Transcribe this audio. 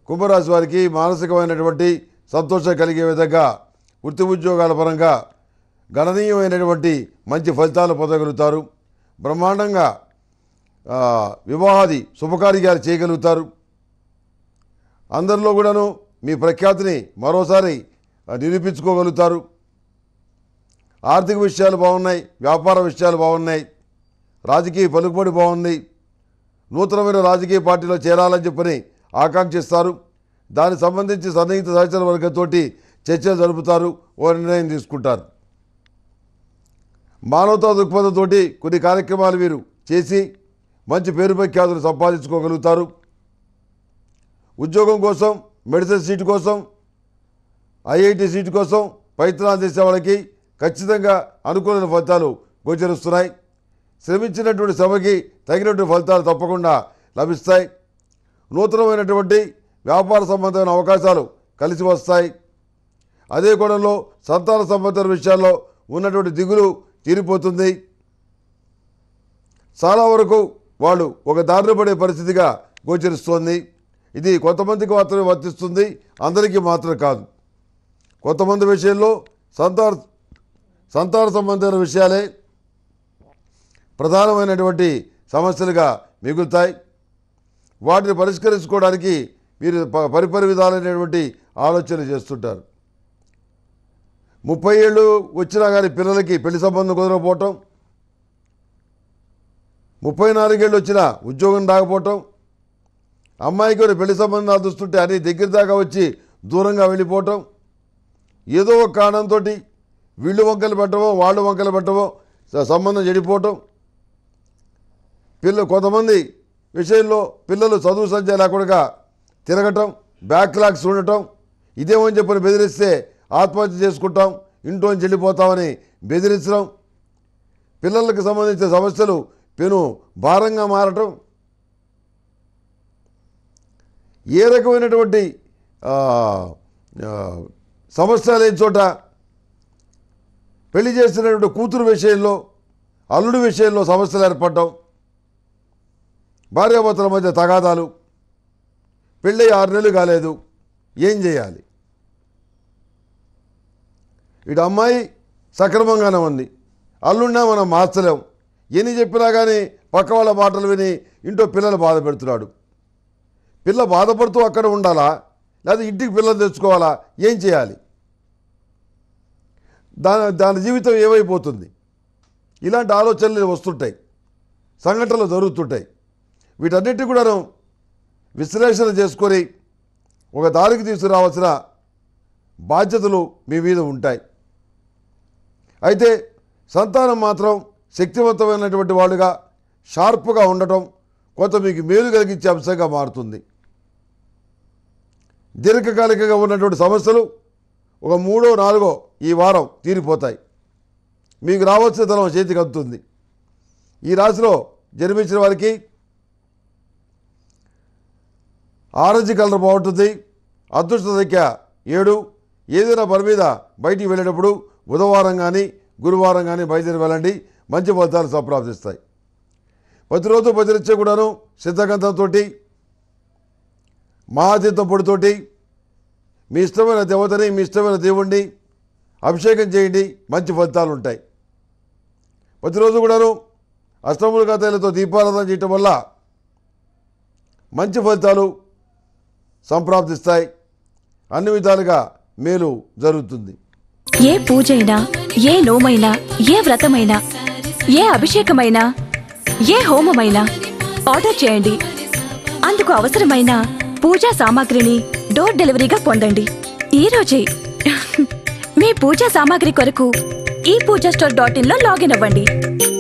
కుంభరాశి వారికి మానసికమైనటువంటి సంతోషం కలిగే విధంగా వృత్తి ఉద్యోగాల పరంగా గణనీయమైనటువంటి మంచి ఫలితాలు పొందగలుగుతారు బ్రహ్మాండంగా ఆ, వివాహాది శుభకార్యాలు చేయగలుగుతారు అందరిలో కూడాను మీ ప్రఖ్యాతిని మరోసారి ఆ, నిరూపించుకోగలుగుతారు ఆర్థిక విషయాలు బాగున్నాయి వ్యాపార విషయాలు బాగున్నాయి రాజకీయ పలుకుబడి బాగుంది నూతనమైన రాజకీయ పార్టీలో చేరాలని చెప్పని ఆకాంక్షిస్తారు దానికి సంబంధించి సన్నిహిత సహచర వర్గంతో చర్చలు జరుపుతారు ఓ నిర్ణయం తీసుకుంటారు మానవతా దృక్పథంతోటి కొన్ని కార్యక్రమాలు వీరు చేసి మంచి పేరు ప్రఖ్యాతులు సంపాదించుకోగలుగుతారు ఉద్యోగం కోసం మెడిసిన్ సీటు కోసం ఐఐటి సీటు కోసం ప్రయత్నాలు చేసే వాళ్ళకి ఖచ్చితంగా అనుకూలమైన ఫలితాలు గోచరిస్తున్నాయి శ్రమించినటువంటి శ్రమకి తగినటువంటి ఫలితాలు తప్పకుండా లభిస్తాయి నూతనమైనటువంటి వ్యాపార సంబంధమైన అవకాశాలు కలిసి వస్తాయి అదే కోణంలో సంతాన సంబంధమైన విషయాల్లో ఉన్నటువంటి దిగులు తీరిపోతుంది చాలా వరకు వాళ్ళు ఒక దారిన పడే పరిస్థితిగా గోచరిస్తోంది ఇది కొంతమందికి మాత్రమే వర్తిస్తుంది అందరికీ మాత్రం కాదు కొంతమంది విషయంలో సంతాన సంతాన సంబంధమైన విషయాలే ప్రధానమైనటువంటి సమస్యలుగా మిగులుతాయి వాటిని పరిష్కరించుకోవడానికి మీరు ప- పరిపరి విధాలైనటువంటి ఆలోచనలు చేస్తుంటారు ముప్పై ఏళ్ళు వచ్చినా కానీ పిల్లలకి పెళ్లి సంబంధం కుదరకపోవటం ముప్పై నాలుగేళ్ళు వచ్చినా ఉద్యోగం రాకపోవటం అమ్మాయికి ఒక పెళ్లి సంబంధాలు చూస్తుంటే అన్ని దగ్గర దాకా వచ్చి దూరంగా వెళ్ళిపోవటం ఏదో ఒక కారణంతో వీళ్ళు వంకలు పెట్టవో వాళ్ళు వంకలు పెట్టవో స- సంబంధం చెడిపోవటం పిల్లలు కొంతమంది విషయంలో పిల్లలు చదువు సంధ్య లేకుండా తిరగటం బ్యాక్లాగ్స్ ఉండటం ఇదేమని చెప్పని బెదిరిస్తే ఆత్మహత్య చేసుకుంటాం ఇంట్లో నుంచి వెళ్ళిపోతామని బెదిరించడం పిల్లలకు సంబంధించిన సమస్యలు పెను భారంగా మారటం ఏ రకమైనటువంటి ఆ, ఆ, సమస్య లేని చోట పెళ్లి చేసినటువంటి కూతురు విషయంలో అల్లుడి విషయంలో సమస్యలు ఏర్పడటం భార్యాభర్తల మధ్య తగాదాలు పెళ్ళి ఆరు నెలలు కాలేదు ఏం చేయాలి ఇటు అమ్మాయి సక్రమంగానే ఉంది అల్లుడినా మనం మార్చలేం ఎన్ని చెప్పినా కానీ పక్క వాళ్ళ మాటలు విని ఇంట్లో పిల్లలు బాధ పెడుతున్నాడు పిల్ల బాధపడుతూ అక్కడ ఉండాలా లేదా ఇంటికి పిల్లలు తెచ్చుకోవాలా ఏం చేయాలి దాని దాని జీవితం ఏమైపోతుంది ఇలాంటి ఆలోచనలు వస్తుంటాయి సంఘటనలు జరుగుతుంటాయి వీటన్నిటి కూడాను విశ్లేషణ చేసుకొని ఒక దారికి తీసుకురావాల్సిన బాధ్యతలు మీ మీద ఉంటాయి అయితే సంతానం మాత్రం శక్తివంతమైనటువంటి వాళ్ళుగా షార్ప్గా ఉండటం కొంత మీకు మేలు కలిగించే అంశంగా మారుతుంది దీర్ఘకాలికంగా ఉన్నటువంటి సమస్యలు ఒక మూడో నాలుగో ఈ వారం తీరిపోతాయి మీకు రావాల్సిన ధనం చేతికి అందుతుంది ఈ రాశిలో జన్మించిన వారికి ఆరెంజ్ కలర్ బాగుంటుంది అదృష్ట సంఖ్య ఏడు ఏదైనా పని మీద బయటికి వెళ్ళేటప్పుడు బుధవారం కానీ గురువారం కానీ బయలుదేరి వెళ్ళండి మంచి ఫలితాలు సంప్రాప్తిస్తాయి ప్రతిరోజు ప్రతినిత్యం కూడాను సిద్ధగంధంతో మహాతీర్థం పొడితోటి మీ ఇష్టమైన దేవతని మీ ఇష్టమైన దేవుణ్ణి అభిషేకం చేయండి మంచి ఫలితాలు ఉంటాయి ప్రతిరోజు కూడాను అష్టముల కథలతో దీపారాధన చేయటం వల్ల మంచి ఫలితాలు సంప్రాప్తిస్తాయి అన్ని విధాలుగా మేలు జరుగుతుంది ఏ పూజైనా ఏ నోమైనా ఏ వ్రతమైనా ఏ అభిషేకమైనా ఏ హోమమైనా ఆర్డర్ చేయండి అందుకు అవసరమైన పూజా సామాగ్రిని డోర్ డెలివరీగా పొందండి ఈ రోజే మీ పూజా సామాగ్రి కొరకు ఈ పూజా స్టోర్ డాట్ ఇన్ లో లాగిన్ అవ్వండి